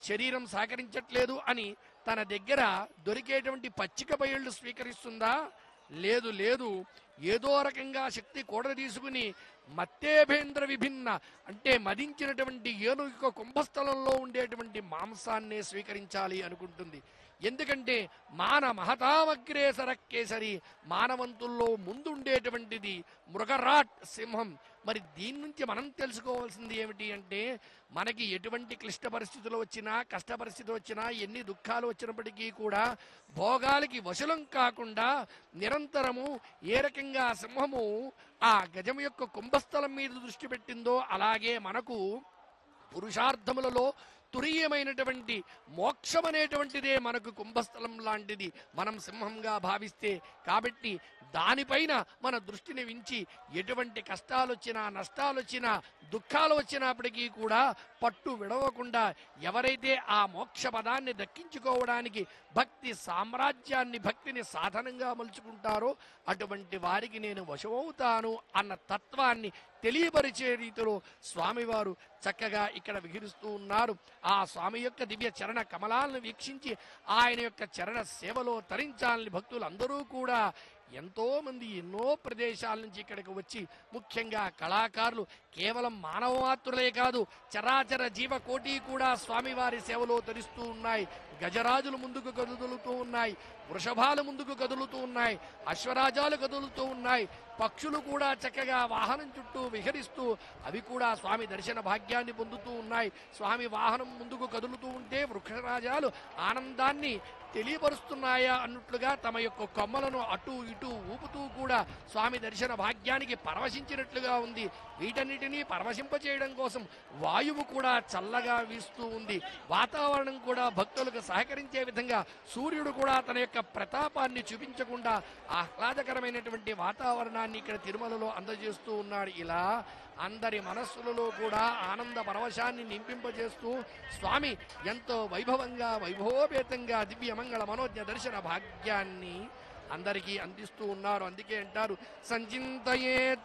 శరీరం సహకరించట్లేదు అని తన దగ్గర దొరికేటువంటి పచ్చిక బయళ్ళు స్వీకరిస్తుందా లేదు లేదు ఏదో రకంగా శక్తి కూడ తీసుకుని మత్తేభేంద్ర విభిన్న అంటే మదించినటువంటి ఏనుగు యొక్క కుంభస్థలంలో ఉండేటువంటి మాంసాన్నే స్వీకరించాలి అనుకుంటుంది ఎందుకంటే మాన మహతామగ్రేసర కేసరి మానవంతుల్లో ముందుండేటువంటిది మృగరాట్ సింహం మరి దీని నుంచి మనం తెలుసుకోవాల్సింది ఏమిటి అంటే మనకి ఎటువంటి క్లిష్ట పరిస్థితులు వచ్చినా కష్ట పరిస్థితులు వచ్చినా ఎన్ని దుఃఖాలు వచ్చినప్పటికీ కూడా భోగాలకి వశలం కాకుండా నిరంతరము ఏ రకంగా సింహము ఆ గజం యొక్క కుంభస్థలం మీద దృష్టి పెట్టిందో అలాగే మనకు పురుషార్థములలో తురీయమైనటువంటి మోక్షం అనేటువంటిదే మనకు కుంభస్థలం లాంటిది మనం సింహంగా భావిస్తే కాబట్టి దానిపైన మన దృష్టిని వించి ఎటువంటి కష్టాలు వచ్చినా నష్టాలు వచ్చినా దుఃఖాలు వచ్చినప్పటికీ కూడా పట్టు విడవకుండా ఎవరైతే ఆ మోక్ష పదాన్ని దక్కించుకోవడానికి భక్తి సామ్రాజ్యాన్ని భక్తిని సాధనంగా మలుచుకుంటారో అటువంటి వారికి నేను వశమవుతాను అన్న తత్వాన్ని తెలియపరిచే రీతిలో స్వామివారు చక్కగా ఇక్కడ విహరిస్తూ ఉన్నారు ఆ స్వామి యొక్క దివ్య చరణ కమలాలను వీక్షించి ఆయన యొక్క చరణ సేవలో తరించాలని భక్తులు అందరూ కూడా ఎంతో మంది ఎన్నో ప్రదేశాల నుంచి ఇక్కడికి వచ్చి ముఖ్యంగా కళాకారులు కేవలం మానవ మాత్రులే కాదు చరాచర జీవ కోటి కూడా స్వామివారి సేవలో తరిస్తూ ఉన్నాయి గజరాజులు ముందుకు కదులుతూ ఉన్నాయి వృషభాలు ముందుకు కదులుతూ ఉన్నాయి అశ్వరాజాలు కదులుతూ ఉన్నాయి పక్షులు కూడా చక్కగా వాహనం చుట్టూ విహరిస్తూ అవి కూడా స్వామి దర్శన భాగ్యాన్ని పొందుతూ ఉన్నాయి స్వామి వాహనం ముందుకు కదులుతూ ఉంటే వృక్షరాజాలు ఆనందాన్ని తెలియపరుస్తున్నాయా అన్నట్లుగా తమ యొక్క కొమ్మలను అటు ఇటు ఊపుతూ కూడా స్వామి దర్శన భాగ్యానికి పరవశించినట్లుగా ఉంది వీటన్నిటినీ పరవశింపచేయడం కోసం వాయువు కూడా చల్లగా వీస్తూ ఉంది వాతావరణం కూడా భక్తులకు సహకరించే విధంగా సూర్యుడు కూడా తన యొక్క ప్రతాపాన్ని చూపించకుండా ఆహ్లాదకరమైనటువంటి వాతావరణాన్ని ఇక్కడ తిరుమలలో అందజేస్తూ ఉన్నాడు ఇలా అందరి మనస్సులలో కూడా ఆనంద పరవశాన్ని నింపింపజేస్తూ స్వామి ఎంతో వైభవంగా వైభవోపేతంగా దివ్య మంగళ మనోజ్ఞ దర్శన భాగ్యాన్ని అందరికీ అందిస్తూ ఉన్నారు అందుకే అంటారు సంచింతయేత్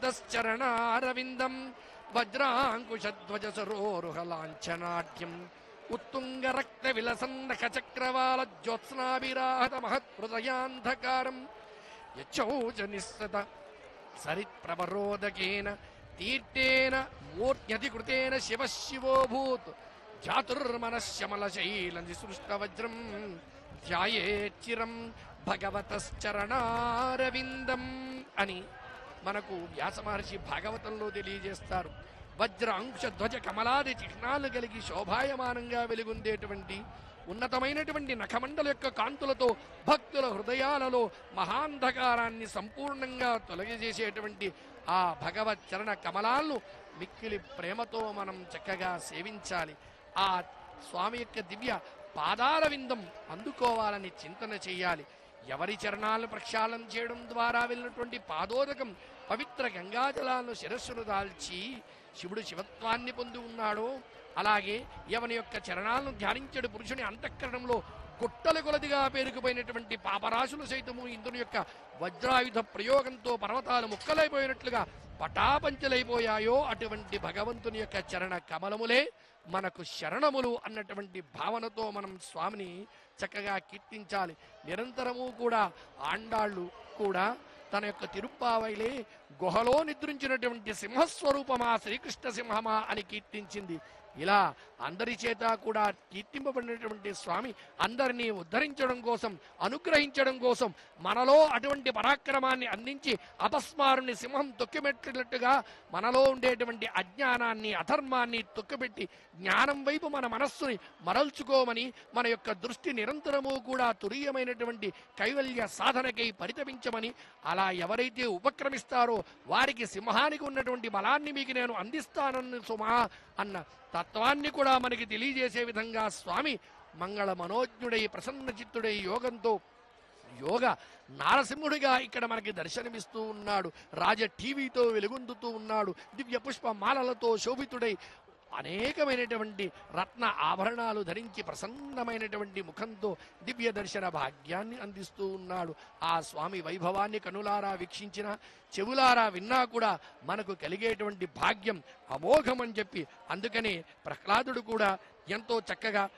భగవతశ్చరణారవిందం వజ్రాంకుశధ్వజ సరోరుహ లాంఛనాఢ్యం ఉత్తుంగ రక్త విలసన్నక చక్రవాల జ్యోత్స్నాభిరాహత మహత్హృదయాంధకారం యచ్చౌచ నిస్సత సరిత్ప్రవరోదకేన తీర్థేన మూర్త్యధికృతేన శివ శివోభూత్ జాతుర్మనశ్యమలశైల నిసృష్టవజ్రం ధ్యాయేచ్చిరం భగవతశ్చరణారవిందం అని మనకు వ్యాస మహర్షి భాగవతంలో తెలియజేస్తారు వజ్ర అంశ ధ్వజ కమలాది చిహ్నాలు కలిగి శోభాయమానంగా వెలుగొందేటువంటి ఉన్నతమైనటువంటి నఖమండల యొక్క కాంతులతో భక్తుల హృదయాలలో మహాంధకారాన్ని సంపూర్ణంగా తొలగజేసేటువంటి ఆ భగవత్ చరణ కమలాలను మిక్కిలి ప్రేమతో మనం చక్కగా సేవించాలి ఆ స్వామి యొక్క దివ్య పాదాల విందం అందుకోవాలని చింతన చేయాలి ఎవరి చరణాలను ప్రక్షాళన చేయడం ద్వారా వెళ్ళినటువంటి పాదోదకం పవిత్ర గంగాజలాలను శిరస్సును దాల్చి శివుడు శివత్వాన్ని పొంది ఉన్నాడో అలాగే ఎవని యొక్క చరణాలను ధ్యానించడు పురుషుని అంతఃకరణంలో గుట్టల కొలదిగా పేరుకుపోయినటువంటి పాపరాశులు సైతము ఇంద్రుని యొక్క వజ్రాయుధ ప్రయోగంతో పర్వతాలు ముక్కలైపోయినట్లుగా పటాపంచలైపోయాయో అటువంటి భగవంతుని యొక్క చరణ కమలములే మనకు శరణములు అన్నటువంటి భావనతో మనం స్వామిని చక్కగా కీర్తించాలి నిరంతరము కూడా ఆండాళ్ళు కూడా తన యొక్క తిరుప్పావైలే గుహలో నిద్రించినటువంటి సింహస్వరూపమా శ్రీకృష్ణ సింహమా అని కీర్తించింది ఇలా అందరి చేత కూడా కీర్తింపబడినటువంటి స్వామి అందరినీ ఉద్ధరించడం కోసం అనుగ్రహించడం కోసం మనలో అటువంటి పరాక్రమాన్ని అందించి అపస్మారుని సింహం తొక్కిపెట్టినట్టుగా మనలో ఉండేటువంటి అజ్ఞానాన్ని అధర్మాన్ని తొక్కిపెట్టి జ్ఞానం వైపు మన మనస్సుని మరల్చుకోమని మన యొక్క దృష్టి నిరంతరము కూడా తురీయమైనటువంటి కైవల్య సాధనకై పరితపించమని అలా ఎవరైతే ఉపక్రమిస్తారో వారికి సింహానికి ఉన్నటువంటి బలాన్ని మీకు నేను అందిస్తానన్న సుమా అన్న తత్వాన్ని కూడా మనకి తెలియజేసే విధంగా స్వామి మంగళ మనోజ్ఞుడై ప్రసన్న చిత్తుడై యోగంతో యోగ నారసింహుడిగా ఇక్కడ మనకి దర్శనమిస్తూ ఉన్నాడు రాజ టీవీతో వెలుగొందుతూ ఉన్నాడు దివ్య పుష్ప మాలలతో శోభితుడై అనేకమైనటువంటి రత్న ఆభరణాలు ధరించి ప్రసన్నమైనటువంటి ముఖంతో దివ్య దర్శన భాగ్యాన్ని అందిస్తూ ఉన్నాడు ఆ స్వామి వైభవాన్ని కనులారా వీక్షించిన చెవులారా విన్నా కూడా మనకు కలిగేటువంటి భాగ్యం అమోఘమని చెప్పి అందుకనే ప్రహ్లాదుడు కూడా ఎంతో చక్కగా